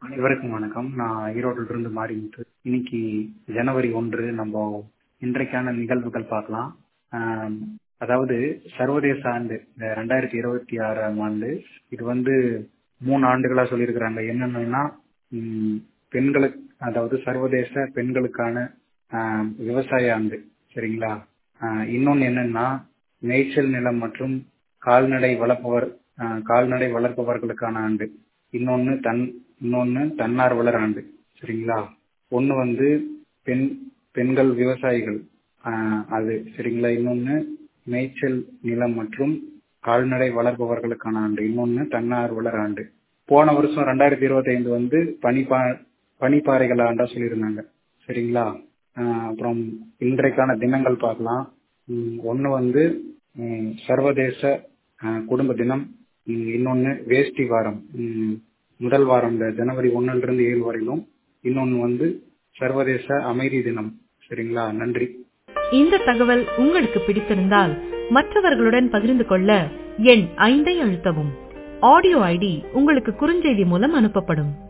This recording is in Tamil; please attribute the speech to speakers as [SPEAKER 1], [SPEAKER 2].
[SPEAKER 1] அனைவருக்கும் வணக்கம் நான் ஈரோட்டில இருந்து மாறிமுத்து இன்னைக்கு ஜனவரி ஒன்று நம்ம இன்றைக்கான நிகழ்வுகள் பார்க்கலாம் ஆம், அதாவது சர்வதேச ஆண்டு இந்த ரெண்டாயிரத்தி இருபத்தி ஆறாம் ஆண்டு இது வந்து மூணு ஆண்டுகளா சொல்லியிருக்கிறாங்க என்னென்னா ம், பெண்களுக்கு அதாவது சர்வதேச பெண்களுக்கான ஆம், விவசாய ஆண்டு சரிங்களா ஆஹ், இன்னொன்னு என்னன்னா மேய்ச்சல் நிலம் மற்றும் கால்நடை வளர்ப்பவர் ஆஹ், கால்நடை வளர்ப்பவர்களுக்கான ஆண்டு இன்னொன்னு தன் இன்னொன்னு தன்னார்வலர் ஆண்டு சரிங்களா ஒண்ணு வந்து பெண் பெண்கள் விவசாயிகள் ஆஹ், அது சரிங்களா இன்னொன்னு மேய்ச்சல் நிலம் மற்றும் கால்நடை வளர்ப்பவர்களுக்கான ஆண்டு இன்னொன்னு தன்னார்வலர் ஆண்டு போன வருஷம் ரெண்டாயிரத்தி இருபத்தி ஐந்து வந்து பனிப்பா பனிப்பாறைகள் ஆண்டா சொல்லியிருந்தாங்க சரிங்களா ஆஹ், அப்புறம் இன்றைக்கான தினங்கள் பார்க்கலாம் உம், ஒண்ணு வந்து உம், சர்வதேச ஆஹ், குடும்ப தினம் உம், இன்னொன்னு வேஷ்டி வாரம் உம், முதல் வாரம் இந்த ஜனவரி ஒண்ணுல இருந்து ஏழு வரையிலும் இன்னொன்னு வந்து சர்வதேச அமைதி தினம் சரிங்களா நன்றி
[SPEAKER 2] இந்த தகவல் உங்களுக்கு பிடித்திருந்தால் மற்றவர்களுடன் பகிர்ந்து கொள்ள எண் ஐந்தை அழுத்தவும் ஆடியோ ஐடி உங்களுக்கு குறுஞ்செய்தி மூலம் அனுப்பப்படும்